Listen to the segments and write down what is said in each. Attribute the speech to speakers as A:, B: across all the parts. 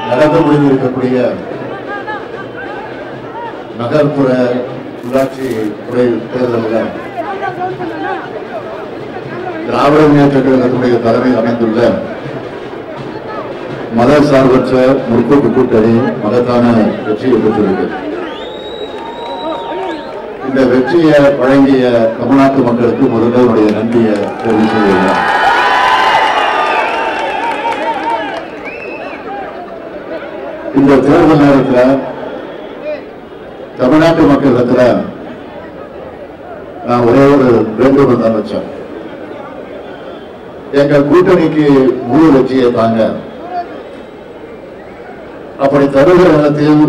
A: நடந்து முடிந்திருக்கக்கூடிய நகர்ப்புற உள்ளாட்சி துறை தேர்தலில் திராவிட முன்னேற்ற கழகத்துடைய தலைமை அமைந்துள்ள மத சார்பற்ற முற்போக்கு கூட்டணி மகத்தான வெற்றியை பெற்றிருக்கு இந்த வெற்றியை வழங்கிய தமிழ்நாட்டு மக்களுக்கு முதல்ல என்னுடைய நன்றியை தெரிவித்து கொள்கிறேன். இந்த தேர்தல் நேரத்தில் தமிழ்நாட்டு மக்களிடத்துல நான் ஒரே ஒரு வேண்டுகோள் தான் வச்சேன் எங்க கூட்டணிக்கு முழு வெற்றியை தாங்க அப்படி தருகிற நேரத்தில்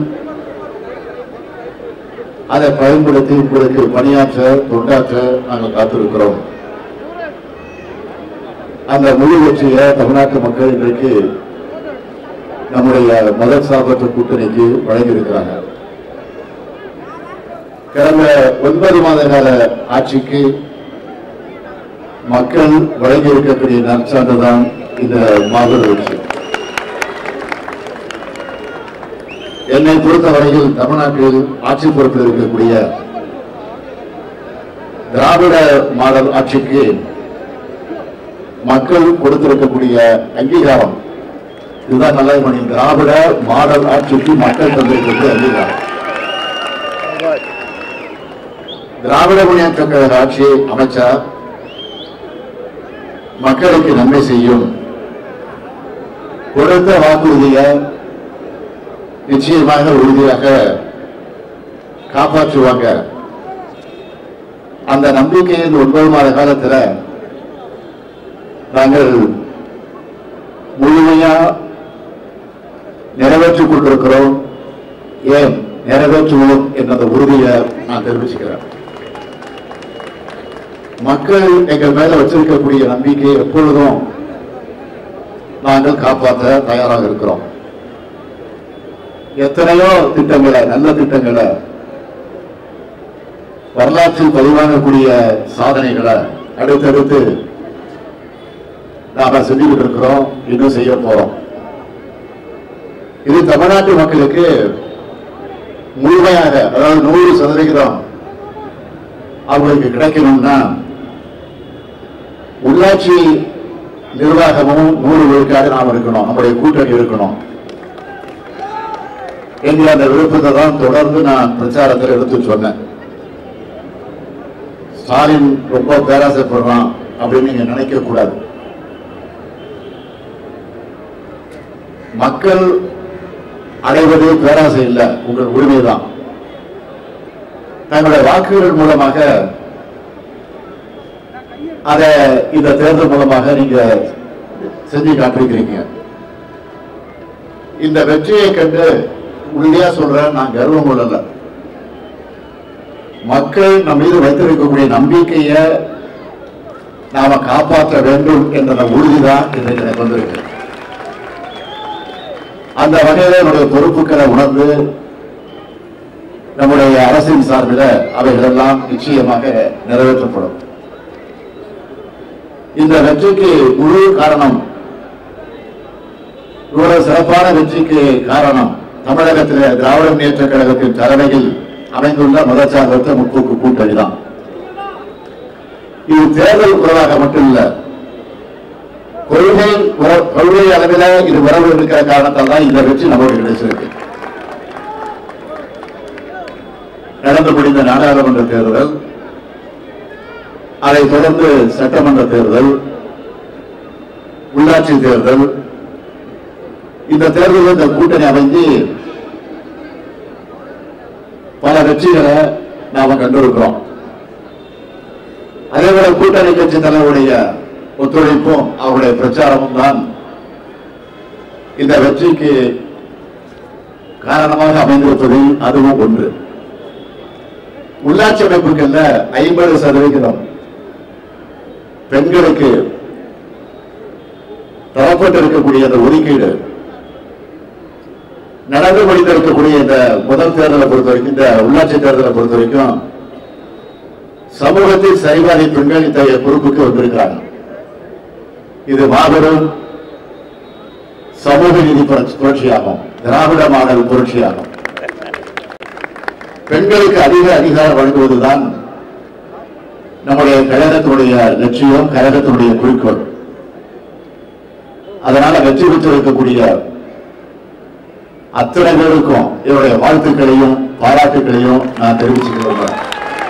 A: அதை பயன்படுத்தி உங்களுக்கு பணியாற்ற தொண்டாற்ற நாங்கள் காத்திருக்கிறோம் அந்த முழு வெற்றியை தமிழ்நாட்டு மக்கள் இன்றைக்கு நம்முடைய மத சார்பற்ற கூட்டணிக்கு வழங்கியிருக்கிறாங்க கடந்த ஒன்பது மாத கால ஆட்சிக்கு மக்கள் வழங்கி இருக்கக்கூடிய நற்சான்றுதான் இந்த மாபெரும் வெற்றி என்னை பொறுத்தவரையில் தமிழ்நாட்டில் ஆட்சி பொறுப்பில் இருக்கக்கூடிய திராவிட மாடல் ஆட்சிக்கு மக்கள் கொடுத்திருக்கக்கூடிய அங்கீகாரம் இதுதான் நல்ல மணி திராவிட மாடல் ஆட்சிக்கு மக்கள் தந்திருக்கக்கூடிய அங்கீகாரம் திராவிட முன்னேற்ற கழக ஆட்சியை அமைச்சா மக்களுக்கு நன்மை செய்யும் கொடுத்த வாக்குறுதியை நிச்சயமாக உறுதியாக காப்பாற்றுவாங்க அந்த நம்பிக்கையின் ஒன்பது மாத காலத்துல நாங்கள் முழுமையா நிறைவேற்றிக் கொண்டிருக்கிறோம் ஏன் நிறைவேற்றுவோம் என்ற அந்த உறுதியை நான் தெரிவிச்சுக்கிறேன் மக்கள் எங்கள் மேல வச்சிருக்கக்கூடிய நம்பிக்கையை எப்பொழுதும் நாங்கள் காப்பாற்ற தயாராக இருக்கிறோம் எத்தனையோ திட்டங்களை நல்ல திட்டங்களை வரலாற்றில் பதிவாகக்கூடிய சாதனைகளை அடுத்தடுத்து நாம செஞ்சுக்கிட்டு இருக்கிறோம் இன்னும் செய்ய போறோம் இது தமிழ்நாட்டு மக்களுக்கு முழுமையாக அதாவது நூறு சதவிகிதம் அவங்களுக்கு கிடைக்கணும்னா உள்ளாட்சி நிர்வாகமும் நூறு விழுக்காடு நாம் இருக்கணும் நம்முடைய கூட்டணி இருக்கணும் என்கிற அந்த விருப்பத்தை தான் தொடர்ந்து நான் பிரச்சாரத்தில் எடுத்து சொன்னேன் ஸ்டாலின் ரொம்ப பேராசைப்படுறான் அப்படின்னு நீங்க நினைக்க கூடாது மக்கள் அடைவது பேராசை இல்லை உங்கள் உரிமைதான் தங்களுடைய வாக்குகள் மூலமாக அதை இந்த தேர்தல் மூலமாக நீங்க செஞ்சு காட்டிருக்கிறீங்க இந்த வெற்றியை கண்டு உறுதியா சொல்றேன் நான் கர்வம் கொள்ளல மக்கள் நம் மீது வைத்திருக்கக்கூடிய நம்பிக்கையை நாம காப்பாற்ற வேண்டும் என்ற உறுதிதான் இன்றைக்கு எனக்கு வந்திருக்கு அந்த வகையில என்னுடைய பொறுப்புகளை உணர்ந்து நம்முடைய அரசின் சார்பில் அவைகளெல்லாம் நிச்சயமாக நிறைவேற்றப்படும் இந்த வெற்றிக்கு முழு காரணம் இவ்வளவு சிறப்பான வெற்றிக்கு காரணம் தமிழகத்தில் திராவிட முன்னேற்ற கழகத்தின் தலைமையில் அமைந்துள்ள மதச்சார்பற்ற முற்போக்கு கூட்டணி தான் இது தேர்தல் உறவாக மட்டும் இல்ல கொள்கை உற- கொள்கை அளவில் இது உறவு இருக்கிற காரணத்தால் தான் இந்த வெற்றி நமக்கு கிடைச்சிருக்கு நடந்து முடிந்த நாடாளுமன்ற தேர்தல் அதைத் தொடர்ந்து சட்டமன்ற தேர்தல் உள்ளாட்சி தேர்தல் இந்த தேர்தலில் இந்த கூட்டணி அமைஞ்சு பல வெற்றிகளை நாம கண்டிருக்கிறோம் அதே போல கூட்டணி கட்சி தலைவருடைய ஒத்துழைப்பும் அவருடைய பிரச்சாரமும் தான் இந்த வெற்றிக்கு காரணமாக அமைந்திருப்பதில் அதுவும் ஒன்று உள்ளாட்சி அமைப்புகள்ல ஐம்பது சதவிகிதம் பெண்களுக்கு தரப்பட்டு இருக்கக்கூடிய அந்த ஒதுக்கீடு நடந்து முடிந்திருக்கக்கூடிய இந்த முதல் தேர்தலை பொறுத்த வரைக்கும் இந்த உள்ளாட்சி தேர்தலை பொறுத்த வரைக்கும் சமூகத்தில் சரிபாதி பெண்கள் இத்தகைய பொறுப்புக்கு வந்திருக்கிறாங்க இது மாபெரும் சமூக நீதி புரட்சி- புரட்சியாகும் திராவிட மாடல் புரட்சியாகும் பெண்களுக்கு அதிக அதிகாரம் வழங்குவதுதான் நம்முடைய கழகத்தினுடைய லட்சியம் கழகத்தினுடைய குறிக்கோள் அதனால வெற்றி பெற்றிருக்கக்கூடிய அத்தனை பேருக்கும் என்னுடைய வாழ்த்துக்களையும் பாராட்டுக்களையும் நான் தெரிவிச்சுக்க விரும்புறேன்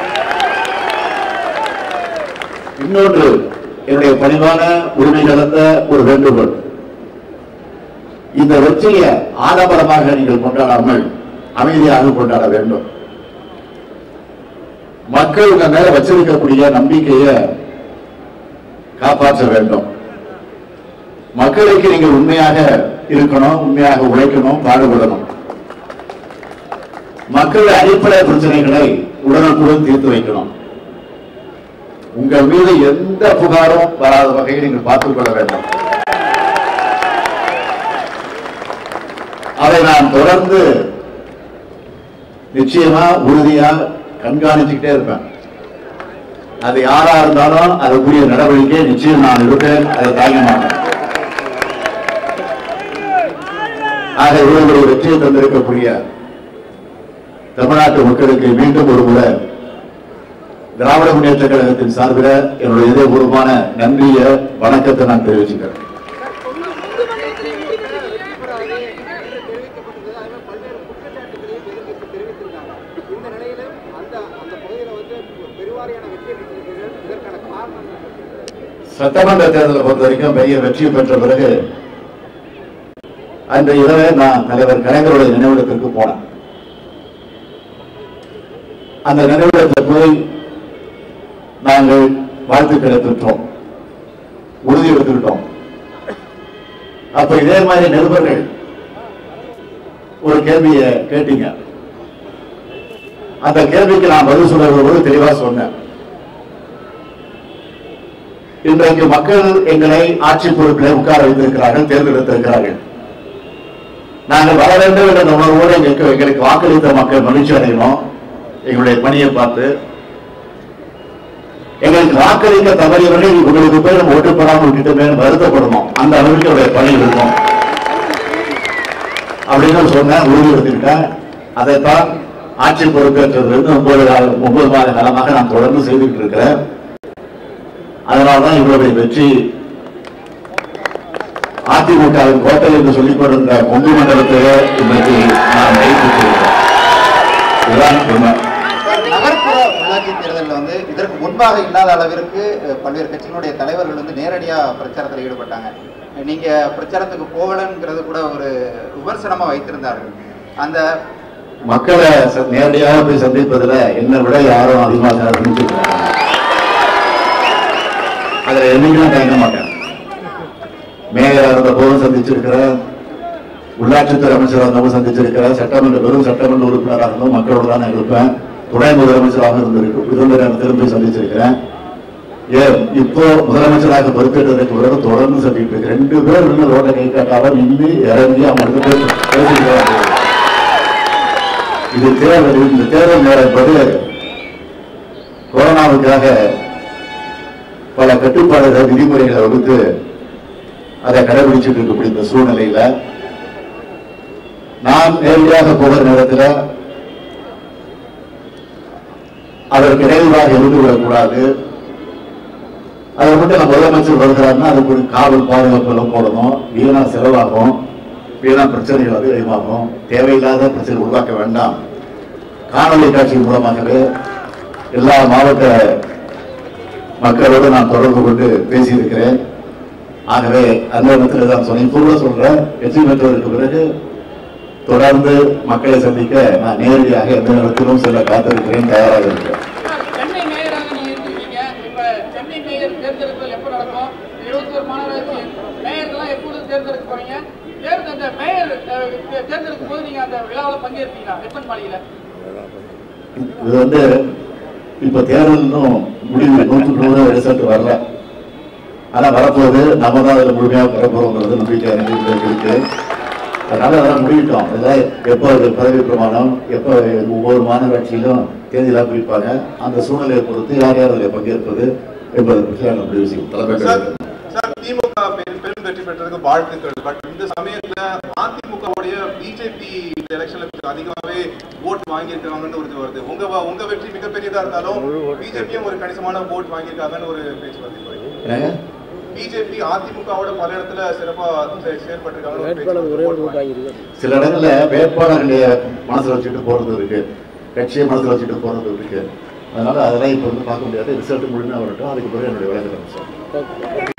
A: இன்னொன்று என்னுடைய பணிவான உரிமை கலந்த ஒரு வேண்டுகோள் இந்த வெற்றியை ஆடம்பரமாக நீங்கள் கொண்டாடாமல் அமைதியாக கொண்டாட வேண்டும் மக்கள் உங்க மேல வச்சிருக்கக்கூடிய நம்பிக்கையை காப்பாற்ற வேண்டும் மக்களுக்கு நீங்கள் உண்மையாக இருக்கணும் உண்மையாக உழைக்கணும் பாடுபடணும் மக்கள் அடிப்படை பிரச்சனைகளை உடனுக்குடன் தீர்த்து வைக்கணும் உங்கள் மீது எந்த புகாரும் வராத வகையில் நீங்கள் பார்த்துக் கொள்ள வேண்டும் அதை நான் தொடர்ந்து நிச்சயமா உறுதியா கண்காணிச்சுக்கிட்டே இருப்பேன் அது யாரா இருந்தாலும் அதுக்குரிய நடவடிக்கை நிச்சயம் நான் எடுப்பேன் அதை தாங்க மாட்டேன் ஆக இவர்களுடைய வெற்றியை தந்திருக்கக்கூடிய தமிழ்நாட்டு மக்களுக்கு மீண்டும் ஒரு முறை திராவிட முன்னேற்ற கழகத்தின் சார்பில் என்னுடைய இதயபூர்வமான நன்றிய வணக்கத்தை நான் தெரிவிச்சுக்கிறேன்
B: இந்த நிலையில அந்த அந்த பகுதியில வந்து பெருவாரியான வெற்றி பெற்றிருக்கிறீர்கள் இதற்கான காரணம் என்ன?
A: சட்டமன்ற தேர்தலை பொறுத்த வரைக்கும் பெரிய வெற்றி பெற்ற பிறகு அந்த இரவே நான் தலைவர் கலைஞருடைய நினைவிடத்திற்கு போனேன் அந்த நினைவிடத்தில் போய் நாங்கள் வாழ்த்துக்களை பெற்றோம் உறுதி எடுத்துக்கிட்டோம் அப்ப இதே மாதிரி நிருபர்கள் ஒரு கேள்வியை கேட்டீங்க அந்த கேள்விக்கு நான் பதில் சொல்லும்போது தெளிவா சொன்னேன் இன்றைக்கு மக்கள் எங்களை ஆட்சி பொறுப்பில் உட்கார வைத்திருக்கிறார்கள் தேர்ந்தெடுத்திருக்கிறார்கள் நாங்கள் வர வேண்டும் என்ற உணர்வோடு எங்களுக்கு எங்களுக்கு வாக்களித்த மக்கள் மகிழ்ச்சி அடையணும் எங்களுடைய பணியை பார்த்து எங்களுக்கு வாக்களிக்க தவறியவர்கள் உங்களுக்கு போய் நம்ம ஓட்டு போடாமல் விட்டுட்டுமே வருத்தப்படணும் அந்த அளவுக்கு என்னுடைய பணி இருக்கும் அப்படின்னு சொன்னேன் உறுதி எடுத்துக்கிட்டேன் அதைத்தான் ஆட்சி பொறுப்பேற்றதிலிருந்து ஒன்பது கால- ஒன்பது மாத காலமாக நான் தொடர்ந்து செய்துட்டு இருக்கிறேன் அதனால்தான் இவருடைய வெற்றி அதிமுகவின் கோட்டை என்று சொல்லிக் கொண்டிருந்த கொங்கு மண்டலத்திலே இன்றைக்கு நான் கைப்பற்றியிருக்கிறேன் இதுதான் உண்மை
C: நகர்ப்புற உள்ளாட்சி தேர்தலில் வந்து இதற்கு முன்பாக இல்லாத அளவிற்கு அஹ், பல்வேறு கட்சியினுடைய தலைவர்கள் வந்து நேரடியா பிரச்சாரத்தில் ஈடுபட்டாங்க நீங்க பிரச்சாரத்துக்கு போகலங்கிறது கூட ஒரு விமர்சனமா வைத்திருந்தார்கள் அந்த
A: மக்களை ச- நேரடியாக போய் சந்திப்பதுல என்னை விட யாரும் அதிகமாக சந்திச்சிருக்காங்க அதுல என்னைக்கும் தயங்க மாட்டேன் மேயரா இருந்த போதும் சந்திச்சிருக்கிறேன் உள்ளாட்சித்துறை அமைச்சராக இருந்தவங்க சந்திச்சிருக்கிறேன் சட்டமன்ற வெறும் சட்டமன்ற உறுப்பினராக இருந்தும் மக்களோட தான் நான் இருப்பேன் துணை முதலமைச்சராக இருந்திருக்கு இருந்த நேரத்திலும் போய் சந்திச்சிருக்கிறேன் ஏன் இப்போ முதலமைச்சராக பொறுப்பேற்றதற்கு பிறகு தொடர்ந்து சந்திட்டு இருக்கு ரெண்டு பேர் நின்று ரோட்டை கை காட்டாம நின்று இறங்கி அவங்க ரெண்டு பேர் பேசிக்கிறாங்க இது தேர்தல் இந்த தேர்தல் நேரம் என்பது கொரோனாவுக்காக பல கட்டுப்பாடுகள் விதிமுறைகளை வகுத்து அதை கடைபிடிச்சிட்டு இருக்கக்கூடிய இந்த சூழ்நிலையில நான் நேரடியாக போகிற நேரத்தில் அதற்கு இடையூறாக இருந்து விடக்கூடாது அதை மட்டும் நம்ம முதலமைச்சர் வருகிறாருன்னா அதுக்கு ஒரு காவல் பாதுகாப்பு எல்லாம் போடணும் வீணா செலவாகும் வீணா பிரச்சனைகள் அதிகமாகும் தேவையில்லாத பிரச்சனை உருவாக்க வேண்டாம் காணொலி காட்சி மூலமாகவே எல்லா மாவட்ட மக்களோடு நான் தொடர்பு கொண்டு பேசியிருக்கிறேன் ஆகவே அந்த இடத்துல தான் சொன்னேன் இப்போ கூட சொல்றேன் வெற்றி பெற்றதற்கு பிறகு தொடர்ந்து மக்களை சந்திக்க நான் நேரடியாக எந்த நேரத்திலும் செல்ல காத்திருக்கிறேன் தயாராக இருக்கிறேன்
D: சென்னை மேயராக நீங்க இருக்கீங்க இப்ப சென்னை மேயர் தேர்ந்தெடுத்தல் எப்ப நடக்கும் இருபத்தி ஒரு மாநகராட்சி மேயர்கள்லாம் எப்போது தேர்ந்தெடுக்க போறீங்க தேர்தல் அந்த மேயர் அஹ், தே- தேர்ந்தெடுக்கும் போது நீங்க அந்த விழாவில் பங்கேற்பீங்களா வெப்பன் மாளிகையில
A: இது வந்து இப்ப தேர்தல் இன்னும் முடிவு நூற்றுக்கு நூறு ரிசல்ட் வரல ஆனா வரப்போகுது நம்ம தான் அதுல முழுமையாக பெறப்போறோங்கிறது நம்பிக்கை எனக்கு இருக்கு அதனால அதெல்லாம் முடிவிட்டோம் இதெல்லாம் எப்போ அது பதவி பிரமாணம் எப்போ ஒவ்வொரு மாநகராட்சியிலும் தேதியெல்லாம் குறிப்பாங்க அந்த சூழ்நிலையை பொறுத்து யார் யார் அதில் பங்கேற்பது என்பதை பற்றி நாங்கள் முடிவு செய்யும் தலைமை
E: சார் சார் திமுக பெரும் பெரும் வெற்றி பெற்றதுக்கு வாழ்த்துக்கள் பட் இந்த சமயத்துல அதிமுகவுடைய பிஜேபி இந்த எலெக்ஷன்ல கொஞ்சம் அதிகமாவே ஓட் வாங்கியிருக்காங்கன்னு ஒரு இது வருது உங்க வ- உங்க வெற்றி மிகப்பெரியதா இருந்தாலும் பிஜேபியும் ஒரு கணிசமான ஓட் வாங்கியிருக்காங்கன்னு ஒரு பேச்சு வருது
A: என்னங்க
E: பிஜேபி அதிமுகவோட பல இடத்துல சிறப்பா செ- செயல்பட்டிருக்காங்கன்னு ஒரு பேச்சு வருது.
A: சில இடங்கள்ல வேட்பாளர்களுடைய மனசுல வச்சுட்டு போறது இருக்கு கட்சியை மனசுல வச்சுட்டு போறது இருக்கு அதனால அதெல்லாம் இப்போ வந்து பார்க்க முடியாது ரிசல்ட் முழுமையாக வரட்டும் அதுக்கு பிறகு என்னுடைய விளக்கம் சார்